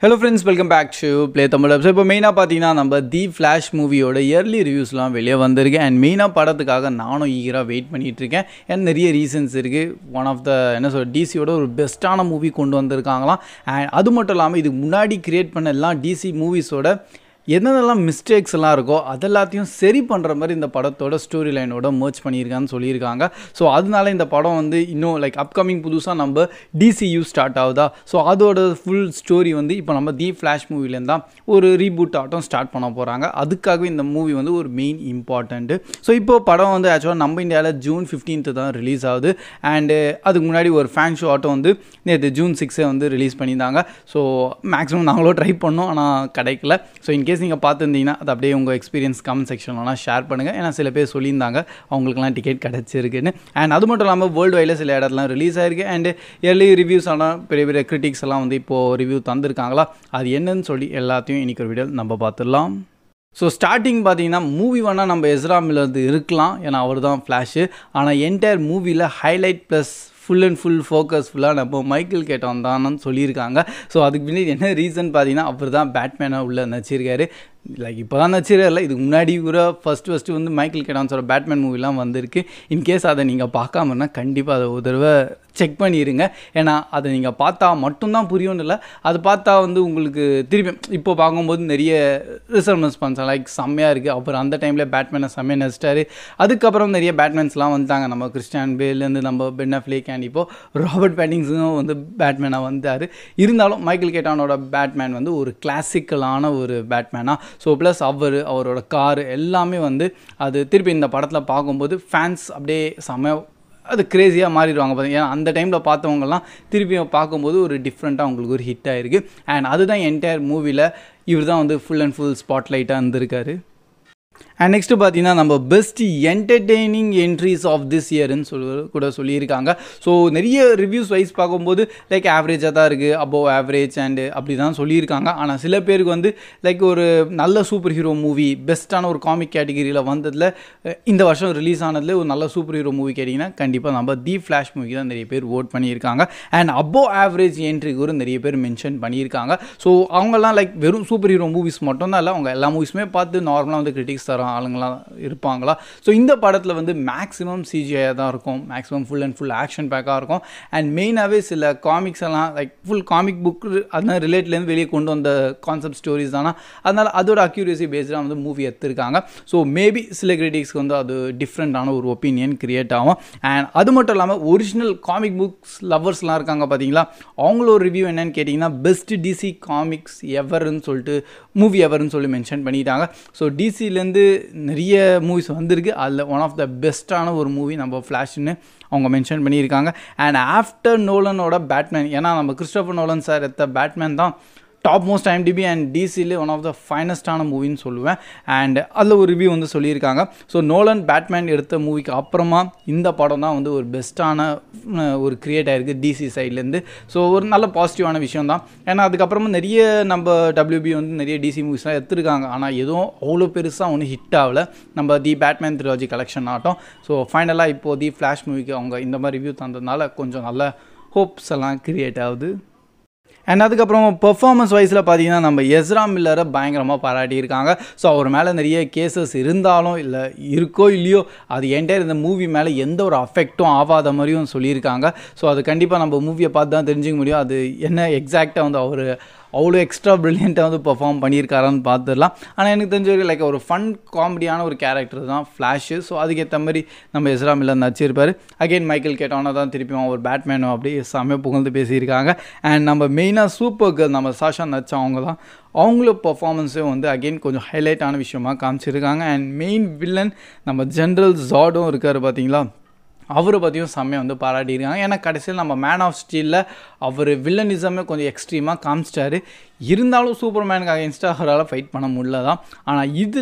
hello friends welcome back to play Tamil so இப்போ மெயினாக பார்த்தீங்கன்னா நம்ம தி ஃப்ளாஷ் மூவியோட இயர்லி ரிவ்யூஸ்லாம் வெளியே வந்திருக்கு அண்ட் மெயினாக படத்துக்காக நானும் ஈகராக வெயிட் பண்ணிகிட்டு இருக்கேன் அண்ட் நிறைய ரீசன்ஸ் இருக்குது ஒன் ஆஃப் த என்ன சொல் டிசியோட ஒரு பெஸ்ட்டான மூவி கொண்டு வந்திருக்காங்களாம் அண்ட் அது மட்டும் இல்லாமல் இதுக்கு முன்னாடி கிரியேட் பண்ண எல்லாம் டிசி மூவிஸோட என்னென்னலாம் மிஸ்டேக்ஸ் எல்லாம் இருக்கோ அதெல்லாத்தையும் சரி பண்ணுற மாதிரி இந்த படத்தோட ஸ்டோரி லைனோட மர்ச் பண்ணியிருக்கான்னு சொல்லியிருக்காங்க ஸோ அதனால இந்த படம் வந்து இன்னும் லைக் அப்கமிங் புதுசாக நம்ம டிசியூ ஸ்டார்ட் ஆகுதா ஸோ அதோட ஃபுல் ஸ்டோரி வந்து இப்போ நம்ம தி ஃப்ளாஷ் மூவிலேருந்து தான் ஒரு ரீபூட் ஆட்டம் ஸ்டார்ட் பண்ண போகிறாங்க அதுக்காகவே இந்த மூவி வந்து ஒரு மெயின் இம்பார்ட்டண்ட்டு ஸோ இப்போ படம் வந்து ஆக்சுவலாக நம்ம இந்தியாவில் ஜூன் ஃபிஃப்டீன்த்து தான் ரிலீஸ் ஆகுது அண்டு அதுக்கு முன்னாடி ஒரு ஃபேன் ஷோ ஆட்டம் வந்து நேற்று ஜூன் சிக்ஸே வந்து ரிலீஸ் பண்ணியிருந்தாங்க ஸோ மேக்ஸிமம் நாங்களும் ட்ரை பண்ணோம் ஆனால் கிடைக்கல ஸோ இன்கேஸ் நீங்கள் பார்த்துருந்தீங்கன்னா அது அப்படியே உங்கள் எக்ஸ்பீரியன்ஸ் கமெண்ட் செக்ஷன்லாம் ஷேர் பண்ணுங்கள் ஏன்னா சில பேர் சொல்லியிருந்தாங்க அவங்களுக்குலாம் டிக்கெட் கிடச்சிருக்குன்னு அண்ட் அது மட்டும் இல்லாமல் வேர்ல்டு வைடில் சில இடத்துலாம் ரிலீஸ் ஆயிருக்கு அண்ட் எர்லி ரிவ்யூஸ் எல்லாம் பெரிய பெரிய கிரிட்டிக்ஸ் எல்லாம் வந்து இப்போது ரிவ்யூ தந்திருக்காங்களா அது என்னன்னு சொல்லி எல்லாத்தையும் இன்றைக்கி ஒரு வீடியோ நம்ம பார்த்துடலாம் ஸோ ஸ்டார்டிங் பார்த்தீங்கன்னா மூவி வேணால் நம்ம எஸ்ரா மில்லர்து இருக்கலாம் ஏன்னா அவர் தான் ஃப்ளாஷு ஆனால் என்டையர் மூவியில் highlight plus full and full focus ஃபுல்லாக நம்ம மைக்கேல் கேட்டோம் தானு சொல்லியிருக்காங்க ஸோ அதுக்கு பின்னாடி என்ன ரீசன் பார்த்தீங்கன்னா அவர் தான் பேட்மேனாக உள்ளே நடிச்சிருக்காரு லைக் இப்போ தான் நடிச்சிருக்காருல இதுக்கு முன்னாடி கூட ஃபஸ்ட்டு ஃபஸ்ட்டு வந்து மைக்கேல் கேட்டான்ஸோட பேட்மேன் மூவிலாம் வந்திருக்கு இன்கேஸ் அதை நீங்கள் பார்க்காம இருந்தால் கண்டிப்பாக அதை ஒரு தடவை செக் பண்ணிடுங்க ஏன்னா அதை நீங்கள் பார்த்தா மட்டும்தான் புரியும்னு இல்லை அது பார்த்தா வந்து உங்களுக்கு திருப்பி இப்போ பார்க்கும்போது நிறைய ரிசர்வன்ஸ் பண்ணலாம் லைக் செம்மையாக இருக்குது அப்புறம் அந்த டைமில் பேட்மேனை செம்மையாக நடிச்சிட்டாரு அதுக்கப்புறம் நிறைய பேட்மேன்ஸ்லாம் வந்துட்டாங்க நம்ம கிறிஸ்டியான் பேலேருந்து நம்ம பென் அஃப்லேக் அண்ட் இப்போ ராபர்ட் பேட்டிங்ஸும் வந்து பேட்மேனாக வந்தார் இருந்தாலும் மைக்கேல் கேட்டானோட பேட்மேன் வந்து ஒரு கிளாசிக்கலான ஒரு பேட்மேனாக ஸோ ப்ளஸ் அவர் அவரோட காரு எல்லாமே வந்து அது திருப்பி இந்த படத்தில் பார்க்கும்போது ஃபேன்ஸ் அப்படியே செம்ம அது க்ரேஸியாக மாறிடுவாங்க பார்த்தீங்க ஏன்னா அந்த டைமில் பார்த்தவங்கலாம் திருப்பி பார்க்கும்போது ஒரு டிஃப்ரெண்ட்டாக உங்களுக்கு ஒரு ஹிட் ஆகிருக்கு அண்ட் அதுதான் என்டையர் மூவியில் இவர் தான் வந்து ஃபுல் அண்ட் ஃபுல் ஸ்பாட்லைட்டாக இருந்திருக்காரு அண்ட் நெக்ஸ்ட்டு பார்த்தீங்கன்னா நம்ம best entertaining entries of this இயர்னு சொல் கூட சொல்லியிருக்காங்க ஸோ நிறைய ரிவ்யூஸ் வைஸ் பார்க்கும்போது லைக் ஆவரேஜாக தான் இருக்குது அபோவ் ஆவரேஜ் அண்டு அப்படி தான் சொல்லியிருக்காங்க ஆனால் சில பேருக்கு வந்து லைக் ஒரு நல்ல சூப்பர் ஹீரோ மூவி பெஸ்ட்டான ஒரு காமிக் கேட்டகிரியில் வந்ததில் இந்த வருஷம் ரிலீஸ் ஆனதில் ஒரு நல்ல சூப்பர் ஹீரோ மூவி கேட்டிங்கன்னா கண்டிப்பாக நம்ம தி ஃப்ளாஷ் மூவி தான் நிறைய பேர் ஓட் பண்ணியிருக்காங்க அண்ட் அபோவ் ஆவரேஜ் என்ட்ரி கூட நிறைய பேர் மென்ஷன் பண்ணியிருக்காங்க ஸோ அவங்கெல்லாம் லைக் வெறும் சூப்பர் ஹீரோ மூவிஸ் மட்டும் தான் இல்லை அவங்க எல்லா மூவிஸுமே பார்த்து நார்மலாக வந்து கிரிட்டிக்ஸ் தரோம் ஆளுங்களாம் இருப்பாங்களா ஸோ இந்த படத்தில் வந்து மேக்ஸிமம் சிஜிஐயாக தான் இருக்கும் maximum full and full action பேக்காக இருக்கும் அண்ட் மெயினாகவே சில காமிக்ஸ் எல்லாம் லைக் ஃபுல் காமிக் புக் அதனால் ரிலேட்லேருந்து வெளியே கொண்டு வந்த கான்செப்ட் ஸ்டோரிஸ் தானே அதனால் அதோட அக்யூரேசி பேஸ்டாக வந்து மூவி எடுத்திருக்காங்க ஸோ மேபி சில கிரிட்டிக்ஸ்க்கு வந்து அது டிஃப்ரெண்ட்டான ஒரு ஒப்பீனியன் கிரியேட் ஆகும் அண்ட் அது மட்டும் இல்லாமல் ஒரிஜினல் காமிக் புக்ஸ் லவர்ஸ்லாம் இருக்காங்க பார்த்தீங்களா அவங்களோட ரிவ்யூ என்னன்னு கேட்டிங்கன்னா பெஸ்ட் டிசி காமிக்ஸ் எவர்னு சொல்லிட்டு மூவி எவர்னு சொல்லி மென்ஷன் பண்ணிட்டாங்க ஸோ டிசிலேருந்து நிறைய மூவிஸ் வந்திருக்கு அதில் ஒன் ஆஃப் த பெஸ்ட்டான ஒரு மூவி நம்ம ஃப்ளாஷ்னு அவங்க மென்ஷன் பண்ணியிருக்காங்க அண்ட் ஆஃப்டர் நோலனோட பேட்மேன் ஏன்னா நம்ம கிறிஸ்டபர் நோலன் சார் எடுத்த பேட்மேன் தான் டாப் மோஸ்ட் ஐம்டிபி அண்ட் டிசிலே ஒன் ஆஃப் த ஃபைனஸ்டான மூவின்னு சொல்லுவேன் அண்ட் அதில் ஒரு ரிவ்யூ வந்து சொல்லியிருக்காங்க ஸோ நோலன் பேட்மேன் எடுத்த மூவிக்கு அப்புறமா இந்த படம் தான் வந்து ஒரு பெஸ்ட்டான ஒரு கிரியேட் ஆகிருக்கு டிசி சைட்லேருந்து ஸோ ஒரு நல்ல பாசிட்டிவான விஷயம் தான் ஏன்னா அதுக்கப்புறமா நிறைய நம்ம டபிள்யூபி வந்து நிறைய டிசி மூவிஸ்லாம் எடுத்துருக்காங்க ஆனால் எதுவும் அவ்வளோ பெருசாக ஒன்றும் ஹிட் ஆகலை நம்ம தி பேட்மேன் த்ரிலாஜி கலெக்ஷன் ஆகட்டும் ஸோ ஃபைனலாக இப்போது தி ஃப்ளாஷ் மூவிக்கு அவங்க இந்த மாதிரி ரிவ்யூ தந்ததுனால கொஞ்சம் நல்ல ஹோப்ஸ் எல்லாம் கிரியேட் ஆகுது அண்ட் அதுக்கப்புறம் பெர்ஃபார்மன்ஸ் வைஸில் பார்த்தீங்கன்னா நம்ம எஸ்ரா மில்லரை பயங்கரமாக பாராட்டியிருக்காங்க ஸோ அவர் மேலே நிறைய கேசஸ் இருந்தாலும் இல்லை இருக்கோ இல்லையோ அது என்டையர் இந்த மூவி மேலே எந்த ஒரு அஃபெக்ட்டும் ஆகாத மாதிரியும் சொல்லியிருக்காங்க ஸோ அது கண்டிப்பாக நம்ம மூவியை பார்த்து தான் தெரிஞ்சுக்க முடியும் அது என்ன எக்ஸாக்டாக வந்து அவர் அவ்வளோ எக்ஸ்ட்ரா ப்ரில்லியண்ட்டாக வந்து பர்ஃபார்ம் பண்ணியிருக்காரான்னு பார்த்துடலாம் ஆனால் எனக்கு தெரிஞ்ச வரைக்கும் லைக் ஒரு ஃபன் காமெடியான ஒரு கேரக்டர் தான் ஃப்ளாஷு ஸோ அதுக்கேற்ற மாதிரி நம்ம எஸ்ரா மில்லர் நடிச்சிருப்பார் அகெயின் மைக்கேல் கேட்டோன்னா தான் திருப்பியும் அவர் பேட்மேனும் அப்படியே செம்மையாக புகழ்ந்து பேசியிருக்காங்க அண்ட் நம்ம மெயினாக சூப்பர் கேர்ள் நம்ம சாஷா நடிச்ச அவங்க தான் அவங்கள பர்ஃபார்மன்ஸும் வந்து அகெயின் கொஞ்சம் ஹைலைட்டான விஷயமாக காமிச்சிருக்காங்க அண்ட் மெயின் வில்லன் நம்ம ஜென்ரல் ஜாடும் இருக்கார் பார்த்தீங்களா அவரை பற்றியும் செம்மையாக வந்து பாராட்டியிருக்காங்க ஏன்னா கடைசியில் நம்ம மேன் ஆஃப் ஸ்டீலில் அவர் வில்லனிசமே கொஞ்சம் எக்ஸ்ட்ரீமாக காமிச்சிட்டாரு இருந்தாலும் சூப்பர் மேனுக்கு அகேன்ஸ்டாக அவரால் ஃபைட் பண்ண முடியல தான் ஆனால் இதில்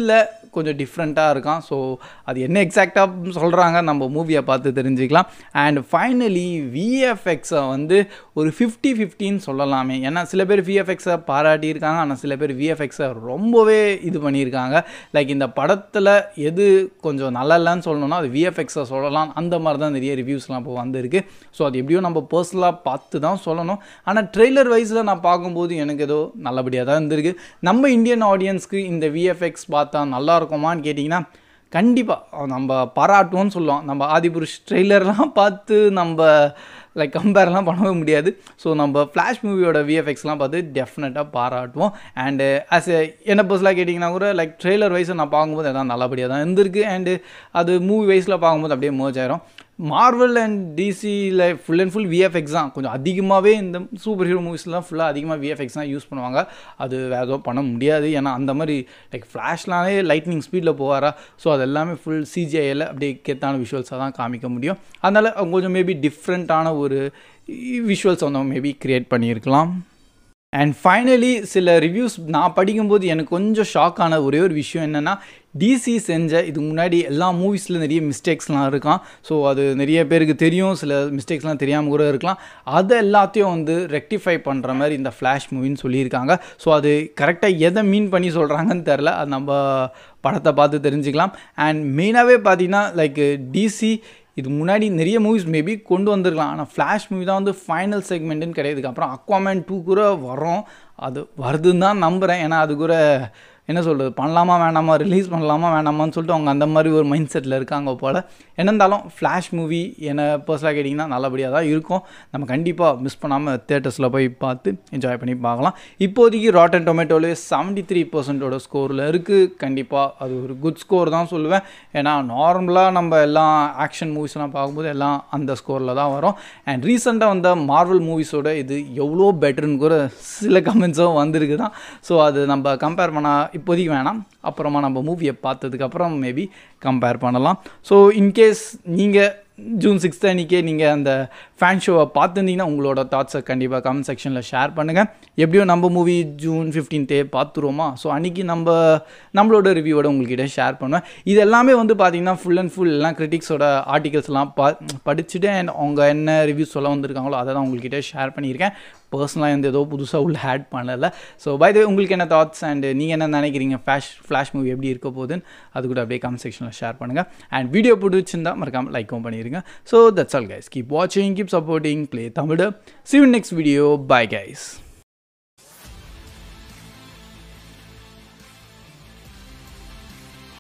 கொஞ்சம் டிஃப்ரெண்ட்டாக இருக்கான் ஸோ அது என்ன எக்ஸாக்டாக சொல்கிறாங்க நம்ம மூவியை பார்த்து தெரிஞ்சுக்கலாம் அண்ட் ஃபைனலி விஎஃப்எக்ஸை வந்து ஒரு ஃபிஃப்டி ஃபிஃப்டின்னு சொல்லலாமே ஏன்னா சில பேர் விஎஃப்எக்ஸை பாராட்டியிருக்காங்க ஆனால் சில பேர் விஎஃப்எக்ஸை ரொம்பவே இது பண்ணியிருக்காங்க லைக் இந்த படத்தில் எது கொஞ்சம் நல்லா இல்லைன்னு சொல்லணும்னா அது விஎஃப்எக்ஸை சொல்லலாம் அந்த மாதிரி தான் நிறைய ரிவ்யூஸ்லாம் இப்போ வந்திருக்கு ஸோ அது எப்படியோ நம்ம பர்சனலாக பார்த்து தான் சொல்லணும் ஆனால் ட்ரெய்லர் வைஸில் நான் பார்க்கும்போது எனக்கு ஏதோ நல்லபடியாக தான் இருந்திருக்கு நம்ம இந்தியன் ஆடியன்ஸ்க்கு இந்த விஎஃப்எக்ஸ் பார்த்தா நல்லா இருக்குமான்னு கேட்டிங்கன்னா கண்டிப்பாக நம்ம பாராட்டுவோம்னு சொல்லுவோம் நம்ம ஆதிபுருஷ் ட்ரெய்லர்லாம் பார்த்து நம்ம லைக் கம்பேர்லாம் பண்ணவே முடியாது ஸோ நம்ம ஃப்ளாஷ் மூவியோட விஎஃப்எக்ஸ்லாம் பார்த்து டெஃபினட்டாக பாராட்டுவோம் அண்டு ஆஸ் எ என்ன பர்சலாக கேட்டிங்கன்னா கூட லைக் ட்ரெய்லர் வைஸை நான் பார்க்கும்போது எதாவது நல்லபடியாக தான் இருந்திருக்கு அண்டு அது மூவி வைஸில் பார்க்கும்போது அப்படியே மர்ஜ் ஆயிரும் மார்வல் அண்ட் டிசியில் ஃபுல் அண்ட் ஃபுல் விஎஃப்எக்ஸ் தான் கொஞ்சம் அதிகமாகவே இந்த சூப்பர் ஹீரோ மூவிஸ்லாம் ஃபுல்லாக அதிகமாக விஎஃப்எக்ஸ் தான் யூஸ் பண்ணுவாங்க அது வேறு எதுவும் பண்ண முடியாது ஏன்னா அந்த மாதிரி லைக் ஃப்ளாஷ்லானே லைட்னிங் ஸ்பீடில் போவாரா ஸோ அது எல்லாமே ஃபுல் சிஜிஐயில் அப்படியே கெத்தான விஷுவல்ஸாக தான் காமிக்க முடியும் அதனால் அவங்க கொஞ்சம் மேபி டிஃப்ரெண்ட்டான ஒரு விஷுவல்ஸ் வந்து மேபி க்ரியேட் பண்ணியிருக்கலாம் அண்ட் ஃபைனலி சில ரிவ்யூஸ் நான் படிக்கும்போது எனக்கு கொஞ்சம் ஷாக் ஆன ஒரே ஒரு விஷயம் என்னென்னா டிசி செஞ்ச இதுக்கு முன்னாடி எல்லா மூவிஸில் நிறைய மிஸ்டேக்ஸ்லாம் இருக்கான் ஸோ அது நிறைய பேருக்கு தெரியும் சில மிஸ்டேக்ஸ்லாம் தெரியாமல் கூட இருக்கலாம் அதை எல்லாத்தையும் வந்து ரெக்டிஃபை பண்ணுற மாதிரி இந்த ஃப்ளாஷ் மூவின்னு சொல்லியிருக்காங்க ஸோ அது கரெக்டாக எதை மீன் பண்ணி சொல்கிறாங்கன்னு தெரில அது நம்ம படத்தை பார்த்து தெரிஞ்சுக்கலாம் அண்ட் மெயினாகவே பார்த்தீங்கன்னா லைக் டிசி இது முன்னாடி நிறைய மூவிஸ் மேபி கொண்டு வந்திருக்கலாம் ஆனால் ஃப்ளாஷ் மூவி தான் வந்து ஃபைனல் செக்மெண்ட்டுன்னு கிடையாது அப்புறம் அக்வாமேன் டூ கூட வரும் அது வருதுன்னு தான் நம்புகிறேன் ஏன்னா அது கூட என்ன சொல்கிறது பண்ணலாமா வேணாமா ரிலீஸ் பண்ணலாமா வேணாமான்னு சொல்லிட்டு அவங்க அந்த மாதிரி ஒரு மைண்ட் செட்டில் இருக்காங்க போல் என்ன இருந்தாலும் ஃப்ளாஷ் மூவி என்னை பர்சனலாக கேட்டிங்கன்னா நல்லபடியாக தான் இருக்கும் நம்ம கண்டிப்பாக மிஸ் பண்ணாமல் தேட்டர்ஸில் போய் பார்த்து என்ஜாய் பண்ணி பார்க்கலாம் இப்போதைக்கு ராட்டன் டொமேட்டோலே செவன்ட்டி த்ரீ பர்சன்டோட ஸ்கோரில் இருக்குது கண்டிப்பாக அது ஒரு குட் ஸ்கோர் தான் சொல்லுவேன் ஏன்னா நார்மலாக நம்ம எல்லாம் ஆக்ஷன் மூவிஸ்லாம் பார்க்கும்போது எல்லாம் அந்த ஸ்கோரில் தான் வரும் அண்ட் ரீசெண்டாக வந்த மார்வல் மூவிஸோட இது எவ்வளோ பெட்டர்னு கூட சில கமெண்ட்ஸும் வந்திருக்கு தான் ஸோ அது நம்ம கம்பேர் பண்ணால் இப்போதைக்கு வேணாம் அப்புறமா நம்ம மூவியை பார்த்ததுக்கப்புறம் மேபி கம்பேர் பண்ணலாம் ஸோ இன்கேஸ் நீங்கள் ஜூன் சிக்ஸ்த் அன்றைக்கே நீங்கள் அந்த ஃபேன் ஷோவை பார்த்துருந்தீங்கன்னா உங்களோட தாட்ஸை கண்டிப்பாக கமெண்ட் செக்ஷனில் ஷேர் பண்ணுங்கள் எப்படியோ நம்ம மூவி ஜூன் ஃபிஃப்டீன்த்தே பார்த்துருவோமா ஸோ அன்றைக்கி நம்ம நம்மளோட ரிவ்யூவோட உங்கள்கிட்ட ஷேர் பண்ணுவேன் இது எல்லாமே வந்து பார்த்தீங்கன்னா ஃபுல் அண்ட் ஃபுல் எல்லாம் கிரிட்டிக்ஸோட ஆர்டிகல்ஸ்லாம் பா படிச்சுட்டு அண்ட் அவங்க என்ன ரிவ்யூஸ் சொல்ல வந்திருக்காங்களோ அதை தான் உங்கள்கிட்ட ஷேர் பண்ணியிருக்கேன் பர்சனலாக வந்து ஏதோ புதுசாக உள்ள ஆட் பண்ணலை ஸோ பை த உங்களுக்கு என்ன தாட்ஸ் அண்ட் நீங்கள் என்ன நினைக்கிறீங்க ஃப்ளாஷ் ஃப்ளாஷ் மூவி எப்படி இருக்க போகுதுன்னு அது கூட அப்படியே கமெண்ட் செக்ஷனில் ஷேர் பண்ணுங்கள் அண்ட் வீடியோ பிடிச்சிருந்தா மறக்காமல் லைக்கும் பண்ணிடுங்க so that's all guys keep வாட்சிங் keep supporting Play Tamil see next video bye guys